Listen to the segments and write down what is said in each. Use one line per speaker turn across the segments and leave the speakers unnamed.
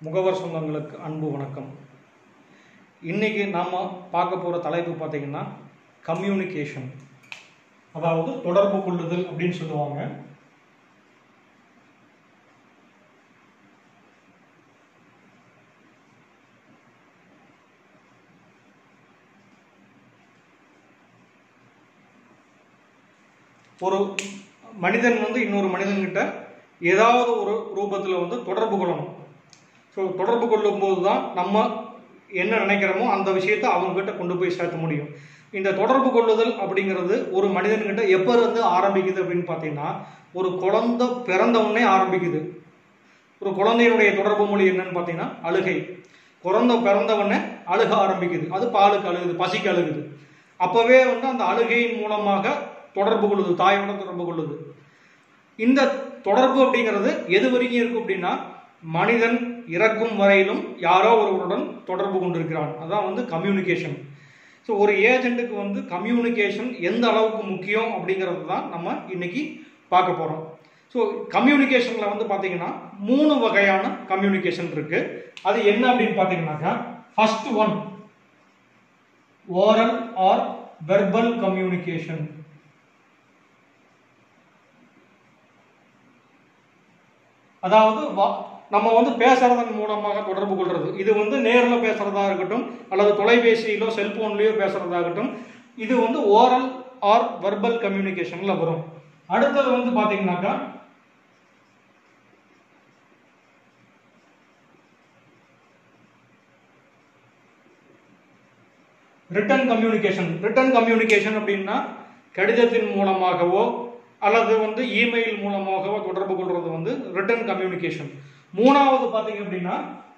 முகவர் சொந்தங்களுக்கு அன்பு வணக்கம் இன்னைக்கு நாம் பார்க்க போகிற தலைப்பு பார்த்தீங்கன்னா கம்யூனிகேஷன் அதாவது தொடர்பு கொள்ளுதல் அப்படின்னு சொல்லுவாங்க ஒரு மனிதன் வந்து இன்னொரு மனிதன்கிட்ட ஏதாவது ஒரு ரூபத்தில் வந்து தொடர்பு கொள்ளணும் ஸோ தொடர்பு கொள்ளும்போது தான் நம்ம என்ன நினைக்கிறோமோ அந்த விஷயத்தை அவங்ககிட்ட கொண்டு போய் சேர்த்த முடியும் இந்த தொடர்பு கொள்ளுதல் அப்படிங்கிறது ஒரு மனிதன்கிட்ட எப்போ இருந்து ஆரம்பிக்குது அப்படின்னு பார்த்தீங்கன்னா ஒரு குழந்தை பிறந்த உடனே ஆரம்பிக்குது ஒரு குழந்தையினுடைய தொடர்பு மொழி என்னன்னு பார்த்தீங்கன்னா அழுகை குழந்தை பிறந்த உடனே அழுக ஆரம்பிக்குது அது பாலுக்கு அழுகுது பசிக்கு அழுகுது அப்போவே வந்து அந்த அழுகையின் மூலமாக தொடர்பு கொள்ளுது தாயோட தொடர்பு கொள்ளுது இந்த தொடர்பு அப்படிங்கிறது எது வரைக்கும் இருக்கும் அப்படின்னா மனிதன் இறக்கும் வரையிலும் யாரோ ஒருவருடன் தொடர்பு கொண்டிருக்கிறான் அதான் வந்து கம்யூனிகேஷன் ஸோ ஒரு ஏஜென்ட்டுக்கு வந்து கம்யூனிகேஷன் எந்த அளவுக்கு முக்கியம் அப்படிங்கிறது தான் நம்ம இன்னைக்கு பார்க்க போகிறோம் ஸோ கம்யூனிகேஷனில் வந்து பார்த்தீங்கன்னா மூணு வகையான கம்யூனிகேஷன் இருக்கு அது என்ன அப்படின்னு பார்த்தீங்கன்னாக்கா first one oral or verbal communication அதாவது வா- நம்ம வந்து பேசுறதன் மூலமாக தொடர்பு கொள்றது இது வந்து நேரில் பேசுறதா இருக்கட்டும் அல்லது தொலைபேசியிலோ செல்போன்லயோ பேசுறதாகட்டும் இது வந்து ஓரல் ஆர் வெர்பல் கம்யூனிகேஷன்ல வரும் அடுத்தது வந்து பாத்தீங்கன்னாக்கா ரிட்டன் கம்யூனிகேஷன் ரிட்டன் கம்யூனிகேஷன் அப்படின்னா கடிதத்தின் மூலமாகவோ அல்லது வந்து இமெயில் மூலமாகவோ தொடர்பு கொள்றது வந்து ரிட்டன் கம்யூனிகேஷன் மூணாவது பார்த்தீங்க அப்படின்னா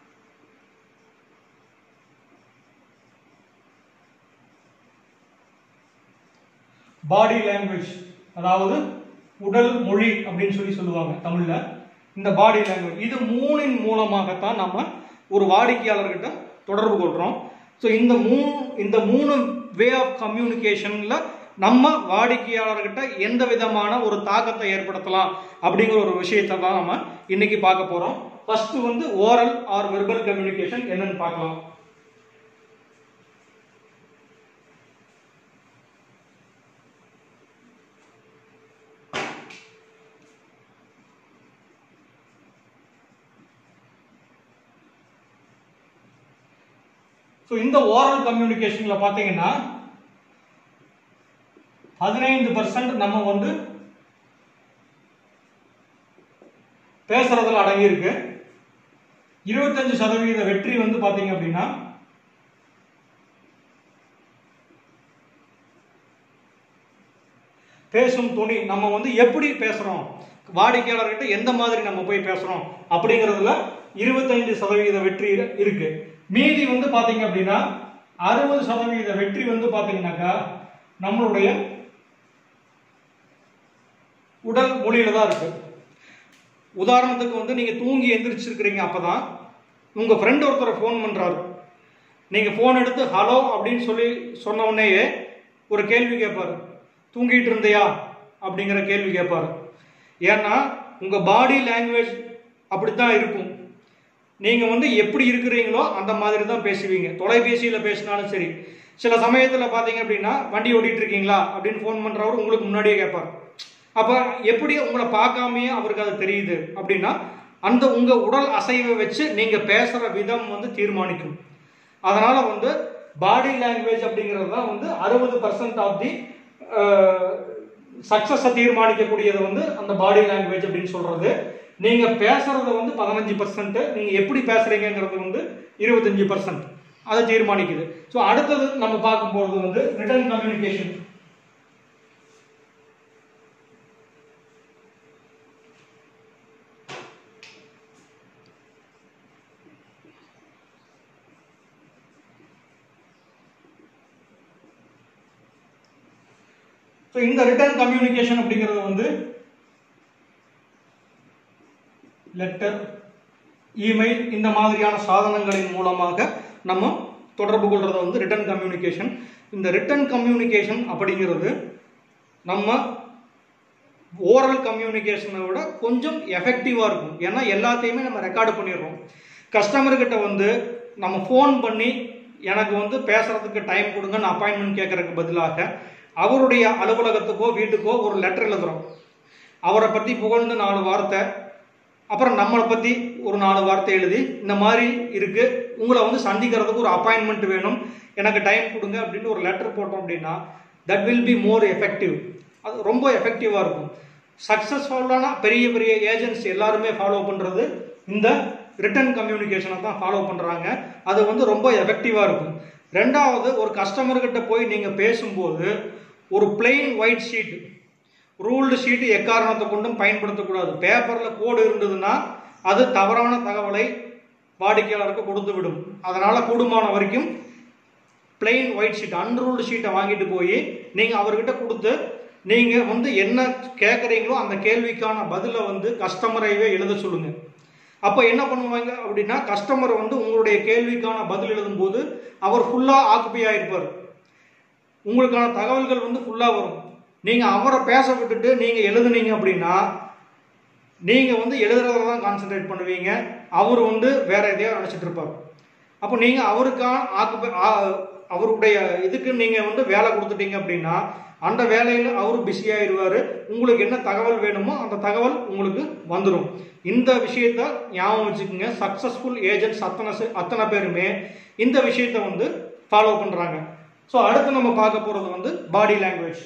பாடி லாங்குவேஜ் அதாவது உடல் மொழி அப்படின்னு சொல்லி சொல்லுவாங்க தமிழ்ல இந்த பாடி லாங்குவேஜ் இது மூணின் மூலமாகத்தான் நம்ம ஒரு வாடிக்கையாளர்கிட்ட தொடர்பு கொள்றோம் ஸோ இந்த மூணு இந்த மூணு வே ஆஃப் கம்யூனிகேஷன்ல நம்ம வாடிக்கையாளர்கிட்ட எந்த விதமான ஒரு தாக்கத்தை ஏற்படுத்தலாம் அப்படிங்கிற ஒரு விஷயத்தை தான் நம்ம இன்னைக்கு பார்க்க போறோம் ஃபர்ஸ்ட் வந்து ஓரல் ஆர் வெர்பல் கம்யூனிகேஷன் என்னன்னு பார்க்கலாம் ஸோ இந்த ஓரல் கம்யூனிகேஷன்ல பார்த்தீங்கன்னா பதினைந்து பர்சன்ட் நம்ம வந்து பேசுறதுல அடங்கியிருக்கு இருபத்தஞ்சு சதவீத வெற்றி வந்து பாத்தீங்க அப்படின்னா பேசும் துணி நம்ம வந்து எப்படி பேசுறோம் வாடிக்கையாளர்கிட்ட எந்த மாதிரி நம்ம போய் பேசுறோம் அப்படிங்கிறதுல இருபத்தைந்து சதவீத வெற்றி இருக்கு மீதி வந்து பாத்தீங்க அப்படின்னா அறுபது சதவீத வெற்றி வந்து பாத்தீங்கன்னாக்கா நம்மளுடைய உடல் மொழியில தான் இருக்கு உதாரணத்துக்கு வந்து நீங்க தூங்கி எந்திரிச்சிருக்கிறீங்க அப்பதான் உங்க ஃப்ரெண்ட் ஒருத்தரை ஃபோன் பண்றாரு நீங்க ஃபோன் எடுத்து ஹலோ அப்படின்னு சொல்லி சொன்ன உடனேயே ஒரு கேள்வி கேட்பாரு தூங்கிட்டு இருந்தியா அப்படிங்கிற கேள்வி கேட்பாரு ஏன்னா உங்க பாடி லாங்குவேஜ் அப்படித்தான் இருக்கும் நீங்க வந்து எப்படி இருக்கிறீங்களோ அந்த மாதிரி தான் பேசுவீங்க தொலைபேசியில பேசினாலும் சரி சில சமயத்துல பாத்தீங்க அப்படின்னா வண்டி ஓட்டிட்டு இருக்கீங்களா அப்படின்னு ஃபோன் பண்றவர் உங்களுக்கு முன்னாடியே கேட்பார் அப்ப எப்படி உங்களை பார்க்காமயே அவருக்கு அது தெரியுது அப்படின்னா அந்த உங்க உடல் அசைவை வச்சு நீங்க பேசுற விதம் வந்து தீர்மானிக்கும் அதனால வந்து பாடி லாங்குவேஜ் அப்படிங்கிறது தான் வந்து அறுபது பர்சன்ட் ஆஃப் தி சக்சஸை தீர்மானிக்கக்கூடியது வந்து அந்த பாடி லாங்குவேஜ் அப்படின்னு சொல்றது நீங்க பேசுறது வந்து பதினஞ்சு பர்சன்ட் நீங்க எப்படி பேசுறீங்கிறது வந்து இருபத்தஞ்சு பர்சன்ட் அதை தீர்மானிக்குது ஸோ அடுத்தது நம்ம பார்க்கும்போது வந்து ரிட்டர்ன் கம்யூனிகேஷன் ஸோ இந்த ரிட்டர்ன் கம்யூனிகேஷன் அப்படிங்கிறது வந்து லெட்டர் இமெயில் இந்த மாதிரியான சாதனங்களின் மூலமாக நம்ம தொடர்பு கொள்றது வந்து ரிட்டர்ன் கம்யூனிகேஷன் இந்த ரிட்டர்ன் கம்யூனிகேஷன் அப்படிங்கிறது நம்ம ஓரல் கம்யூனிகேஷனை விட கொஞ்சம் எஃபெக்டிவாக இருக்கும் ஏன்னா எல்லாத்தையுமே நம்ம ரெக்கார்டு பண்ணிடுறோம் கஸ்டமர்கிட்ட வந்து நம்ம ஃபோன் பண்ணி எனக்கு வந்து பேசுறதுக்கு டைம் கொடுங்கன்னு அப்பாயின்மெண்ட் கேட்கறதுக்கு பதிலாக அவருடைய அலுவலகத்துக்கோ வீட்டுக்கோ ஒரு லெட்டர் எழுதுறோம் அவரை பற்றி புகழ்ந்து நாலு வார்த்தை அப்புறம் நம்மளை பற்றி ஒரு நாலு வார்த்தை எழுதி இந்த மாதிரி இருக்கு உங்களை வந்து சந்திக்கிறதுக்கு ஒரு அப்பாயின்மெண்ட் வேணும் எனக்கு டைம் கொடுங்க அப்படின்னு ஒரு லெட்டர் போட்டோம் அப்படின்னா that will be more effective அது ரொம்ப எஃபெக்டிவாக இருக்கும் சக்ஸஸ்ஃபுல்லான பெரிய பெரிய ஏஜென்ட்ஸ் எல்லாருமே ஃபாலோ பண்ணுறது இந்த ரிட்டன் கம்யூனிகேஷனை தான் ஃபாலோ பண்ணுறாங்க அது வந்து ரொம்ப எஃபெக்டிவாக இருக்கும் ரெண்டாவது ஒரு கஸ்டமர்கிட்ட போய் நீங்கள் பேசும்போது ஒரு plain white sheet ruled sheet எக்காரணத்தை கொண்டும் பயன்படுத்தக்கூடாது பேப்பரில் கோடு இருந்ததுன்னா அது தவறான தகவலை வாடிக்கையாளருக்கு கொடுத்து விடும் அதனால் கூடுமான வரைக்கும் பிளெயின் ஒயிட் ஷீட் அன்ரூல்டு ஷீட்டை வாங்கிட்டு போய் நீங்கள் அவர்கிட்ட கொடுத்து நீங்கள் வந்து என்ன கேட்குறீங்களோ அந்த கேள்விக்கான பதிலை வந்து கஸ்டமரைவே எழுத சொல்லுங்கள் அப்போ என்ன பண்ணுவாங்க அப்படின்னா கஸ்டமர் வந்து உங்களுடைய கேள்விக்கான பதில் எழுதும்போது அவர் ஃபுல்லாக ஆக்குப்பை ஆயிருப்பார் உங்களுக்கான தகவல்கள் வந்து ஃபுல்லாக வரும் நீங்கள் அவரை பேச விட்டுட்டு நீங்கள் எழுதுனீங்க அப்படின்னா நீங்கள் வந்து எழுதுறதுல தான் கான்சென்ட்ரேட் பண்ணுவீங்க அவர் வந்து வேற எதையோ நினச்சிட்டு இருப்பார் அப்போ நீங்கள் அவருக்கான ஆக்குப்பை அவருடைய இதுக்கு நீங்கள் வந்து வேலை கொடுத்துட்டீங்க அப்படின்னா அந்த வேலையில் அவர் பிஸியாகிடுவார் உங்களுக்கு என்ன தகவல் வேணுமோ அந்த தகவல் உங்களுக்கு வந்துடும் இந்த விஷயத்த ஞாபகம் வச்சுக்கோங்க சக்ஸஸ்ஃபுல் ஏஜென்ட்ஸ் அத்தனை சே- அத்தனை பேருமே இந்த விஷயத்த வந்து ஃபாலோ பண்ணுறாங்க ஸோ அடுத்து நம்ம பார்க்க போகிறது வந்து பாடி லாங்குவேஜ்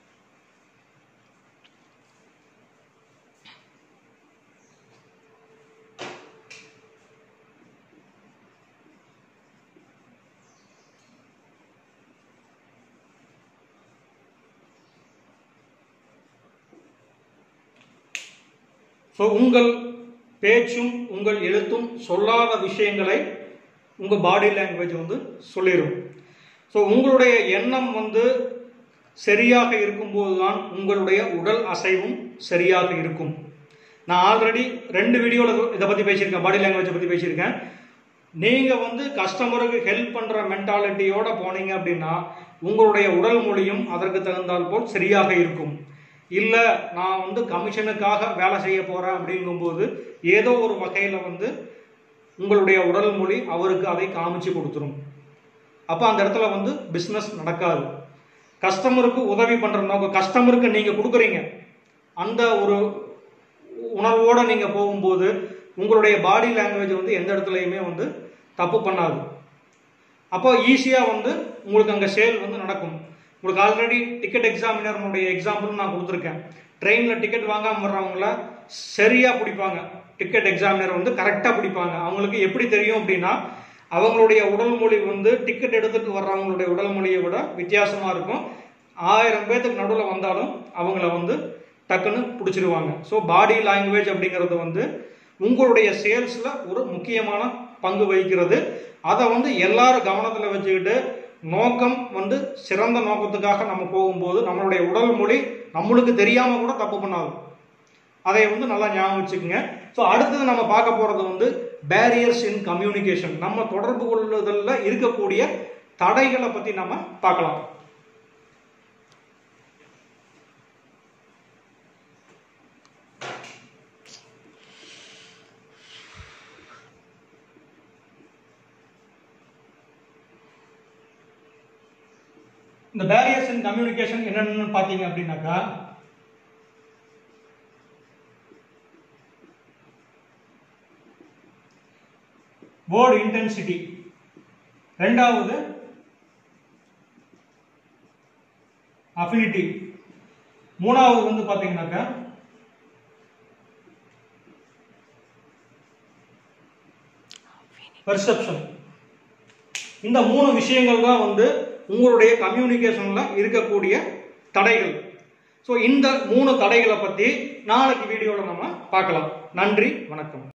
ஸோ உங்கள் பேச்சும் உங்கள் எழுத்தும் சொல்லாத விஷயங்களை உங்கள் பாடி லாங்குவேஜ் வந்து சொல்லிடும் ஸோ உங்களுடைய எண்ணம் வந்து சரியாக இருக்கும்போது தான் உங்களுடைய உடல் அசைவும் சரியாக இருக்கும் நான் ஆல்ரெடி ரெண்டு வீடியோவில் இதை பற்றி பேசியிருக்கேன் பாடி லாங்குவேஜை பற்றி பேசியிருக்கேன் நீங்கள் வந்து கஸ்டமருக்கு ஹெல்ப் பண்ணுற மென்டாலிட்டியோட போனீங்க அப்படின்னா உங்களுடைய உடல் மொழியும் அதற்கு தகுந்தால் போல் சரியாக இருக்கும் இல்லை நான் வந்து கமிஷனுக்காக வேலை செய்ய போகிறேன் அப்படிங்கும்போது ஏதோ ஒரு வகையில் வந்து உங்களுடைய உடல் மொழி அவருக்கு அதை காமிச்சு கொடுத்துரும் அப்போ அந்த இடத்துல வந்து பிஸ்னஸ் நடக்காது கஸ்டமருக்கு உதவி பண்ணுற நோக்கம் கஸ்டமருக்கு நீங்கள் கொடுக்குறீங்க அந்த ஒரு உணர்வோடு நீங்கள் போகும்போது உங்களுடைய பாடி லாங்குவேஜ் வந்து எந்த இடத்துலையுமே வந்து தப்பு பண்ணாது அப்போ ஈஸியாக வந்து உங்களுக்கு அங்கே சேல் வந்து நடக்கும் உங்களுக்கு ஆல்ரெடி டிக்கெட் எக்ஸாமினருடைய எக்ஸாம்பிள் நான் கொடுத்துருக்கேன் ட்ரெயினில் டிக்கெட் வாங்காமல் வர்றவங்கள சரியாக பிடிப்பாங்க டிக்கெட் எக்ஸாமினர் வந்து கரெக்டாக பிடிப்பாங்க அவங்களுக்கு எப்படி தெரியும் அப்படின்னா அவங்களுடைய உடல் மொழி வந்து டிக்கெட் எடுத்துட்டு வர்றவங்களுடைய உடல் மொழியை விட வித்தியாசமாக இருக்கும் ஆயிரம் பேர்த்துக்கு நடுவில் வந்தாலும் அவங்கள வந்து டக்குன்னு பிடிச்சிருவாங்க ஸோ பாடி லாங்குவேஜ் அப்படிங்கிறது வந்து உங்களுடைய சேல்ஸில் ஒரு முக்கியமான பங்கு வகிக்கிறது அதை வந்து எல்லாரும் கவனத்தில் வச்சுக்கிட்டு நோக்கம் வந்து சிறந்த நோக்கத்துக்காக நம்ம போகும்போது நம்மளுடைய உடல் மொழி நம்மளுக்கு தெரியாமல் கூட தப்பு பண்ணாது அதை வந்து நல்லா ஞாபகம் வச்சுக்கோங்க ஸோ அடுத்தது நம்ம பார்க்க போகிறது வந்து பேரியர்ஸ் இன் கம்யூனிகேஷன் நம்ம தொடர்பு கொள்ளுதலில் இருக்கக்கூடிய தடைகளை பற்றி நம்ம பார்க்கலாம் இந்த பேரியர்ஸ் இன் கம்யூனிகேஷன் என்னென்னு பார்த்தீங்க அப்படின்னாக்கா வேர்டு இன்டென்சிட்டி ரெண்டாவது அஃபினிட்டி மூணாவது வந்து பார்த்தீங்கன்னாக்கா பெர்செப்ஷன் இந்த மூணு விஷயங்கள் தான் வந்து உங்களுடைய கம்யூனிகேஷன்ல இருக்கக்கூடிய தடைகள் ஸோ இந்த மூணு தடைகளை பற்றி நாளைக்கு வீடியோவில் நம்ம பார்க்கலாம் நன்றி வணக்கம்